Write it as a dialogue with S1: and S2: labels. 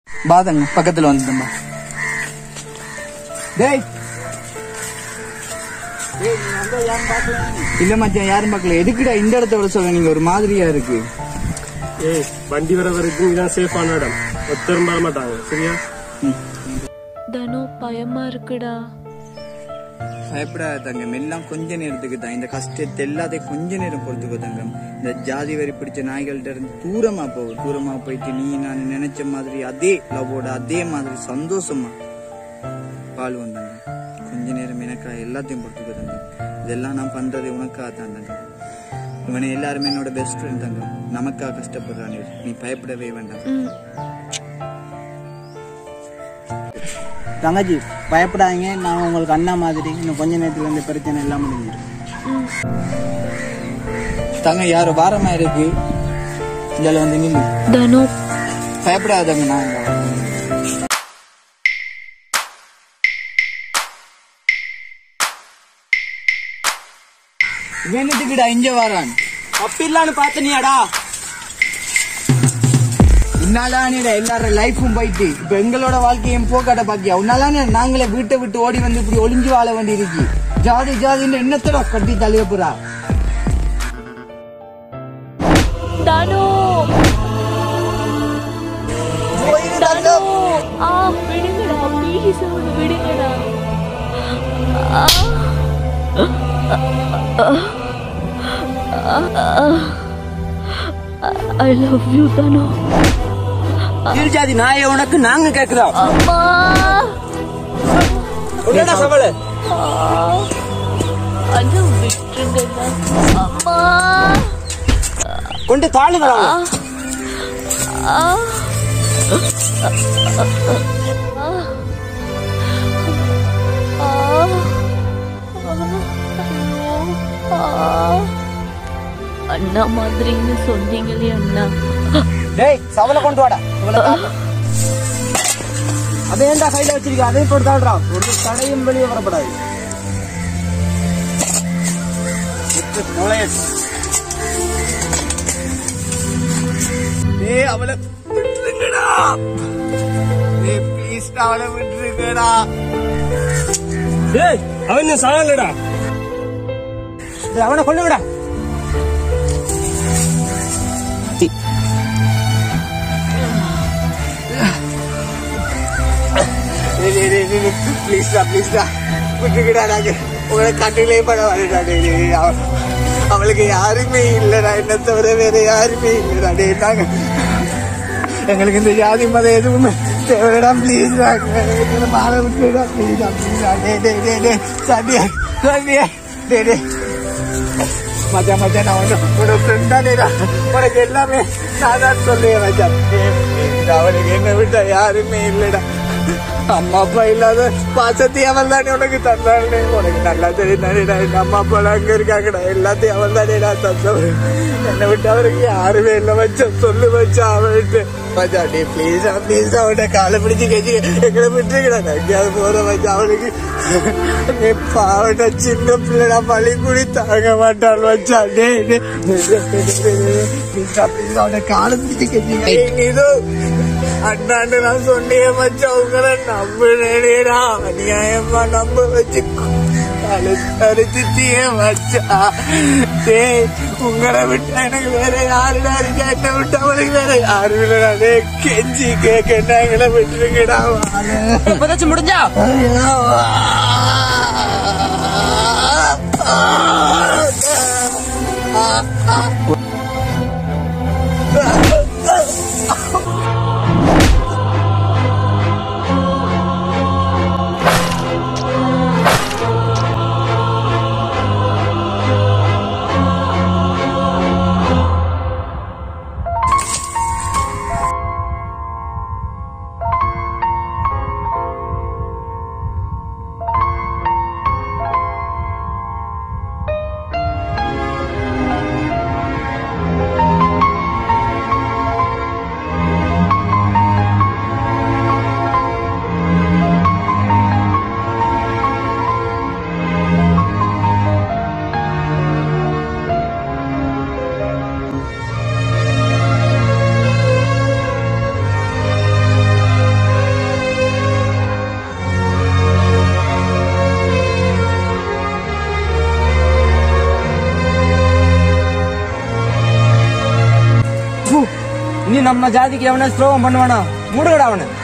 S1: பாதங்க பக்கத்துல வந்துட்டோம்பா டேய் டேய், நீ வந்தா யாரும் பார்க்கல? இல்ல மச்சான் யாரும் பார்க்கல எதுக்குடா இந்த இடத்த விட சொல்ல நீங்க ஒரு மாதிரியா இருக்கு
S2: ஏய் வண்டி வர வரைக்கும் இதான் சேஃபான இடம் ஒருத்தரும் வர மாட்டாங்க சரியா
S3: தனு பயமா இருக்குடா
S1: பயப்படாத தங்கம் எல்லாம் கொஞ்ச நேரத்துக்கு தான் இந்த கஷ்டத்தை எல்லாத்தையும் கொஞ்ச நேரம் பொறுத்துக்கோ தங்கம் இந்த ஜாதி வரி பிடிச்ச நாய்கள்ட்ட இருந்து தூரமா போகும் தூரமா போயிட்டு நீ நான் நினைச்ச மாதிரி அதே லவ்வோட அதே மாதிரி சந்தோஷமா வாழ்வோம் தங்கம் கொஞ்ச நேரம் எனக்கா எல்லாத்தையும் பொறுத்துக்கோ தங்கம் இதெல்லாம் நான் பண்றது உனக்காக தான் தங்கம் இவனை எல்லாருமே என்னோட பெஸ்ட் ஃப்ரெண்ட் தங்கம் நமக்கா கஷ்டப்படுறான் நீ பயப்படவே வேண்டாம்
S3: ம்
S4: தங்கச்சி பயப்படாதீங்க நான் உங்களுக்கு அண்ணா மாதிரி இன்னும் கொஞ்ச நேரத்துல இந்த பிரச்சனை எல்லாம் முடிஞ்சிடும்
S3: ம்
S1: தங்க யாரோ வாரமா இருக்கு இதில் வந்து நில்லு
S3: தனு
S1: பயப்படாதங்க நான் இங்க வரேன். வேணுட்டுக்குடா இங்க வரான்
S4: அப்பில்லான்னு பார்த்தனியாடா
S1: உன்னாலானேடா எல்லாரும் லைஃபும் போயிட்டு இப்ப எங்களோட வாழ்க்கையும் போக்காட்ட பாக்கியா உன்னாலானே நாங்களே வீட்டை விட்டு ஓடி வந்து இப்படி ஒளிஞ்சு வாழ வேண்டி இருக்கு ஜாதி ஜாதின்னு என்னத்தோட கட்டி தழுவ போறா
S3: தனு தனு ஆ விடுங்கடா ப்ளீஸ் அவனை விடுங்கடா ஐ லவ் யூ தனு
S4: கீழ் ஜாதி நாயை உனக்கு நாங்க கேக்குதோம்
S3: அம்மா
S4: என்னடா சவாலு
S3: அண்ணா விட்டுருங்கண்ணா அம்மா
S4: கொண்டு தாழுங்களா
S3: ஆ ஆ அண்ணா மாதிரின்னு சொன்னீங்களே அண்ணா
S4: டேய் சவலை கொண்டு வாடா இவளை தாக்கு. அதை ஏன்டா கையில வச்சிருக்க அதையும் போட்டு தாழ்றா ஒரு தடையும் வெளியே வரப்படாது
S1: டேய் அவளை விட்டுருங்கடா டேய் ப்ளீஸ் அவளை விட்டுருங்கடா
S2: டேய் அவன் என்ன சாகலடா
S4: டேய், அவனை கொள்ளுங்கடா
S1: ப்ளீஸ்டா ப்ளீஸ்டா விட்டுருங்கடா நாங்க உங்களை கண்ணிலே பட வரடா டேய் டேய், டேய். அவ- அவளுக்கு யாருமே இல்லடா என்ன தவிர வேற யாருமே இல்லடா டேய் நாங்க எங்களுக்கு இந்த ஜாதி மதம் எதுவுமே தேவைடா ப்ளீஸ்டா எங்களை மாற விட்டுடா ப்ளீஸ்டா ப்ளீஸ்டா டே டே டே டே சண்டியா சண்டியா டே டே மச்சான் மச்சான் நான் உன்னை உன்னோட ஃப்ரெண்டா டேடா உனக்கு எல்லாமே நான் தான் சொல்லுவேன் மச்சான் டேய், please டா, அவனுக்கு என்ன விட்டா யாருமே இல்லடா அம்மா அப்பா இல்லாத பாசத்தையும் அவன் தானே உனக்கு தந்தானே உனக்கு நல்லா தெரியுதானேடா எங்க அம்மா அப்பா அங்க இருக்காங்கடா எல்லாத்தையும் அவன் தானேடா தந்தவன் என்னை விட்டு அவருக்கு யாருமே இல்லை வச்சா சொல்லு வச்சா அவன்ட்டு மச்சா டே ப்ளீஸ் ப்ளீஸ் அவன்கிட்ட காலை பிடிச்சு கெஞ்சி எங்களை விட்டுருக்கடா நான் எங்கேயாவது போற வச்சா அவனுக்கு டே, பாவடா சின்ன பிள்ளைடா பழி குடி தாங்க மாட்டான் வச்சா டே டே ப்ளீஸ் ப்ளீஸ் அவனை காலை பிடிச்சு கெஞ்சி இதோ அண்ணாண்டு நான் சொன்னேன் மச்சான் உங்களை நம்புறேடா அநியாயமா நம்ப வச்சு அழைச்சிட்டியே மச்சா டேய் உங்களை விட்டா எனக்கு வேற யாருடா இருக்கா என்ன விட்டா அவளுக்கு வேற யாரும் இல்லடா டேய் கெஞ்சி கேட்க எங்களை விட்டுருங்கடா வாங்க
S4: இப்பதாச்சும் முடிஞ்சா
S5: நம்ம ஜாதிக்கு எவனா ஸ்லோகம் பண்ணுவானா மூடுகடா அவனை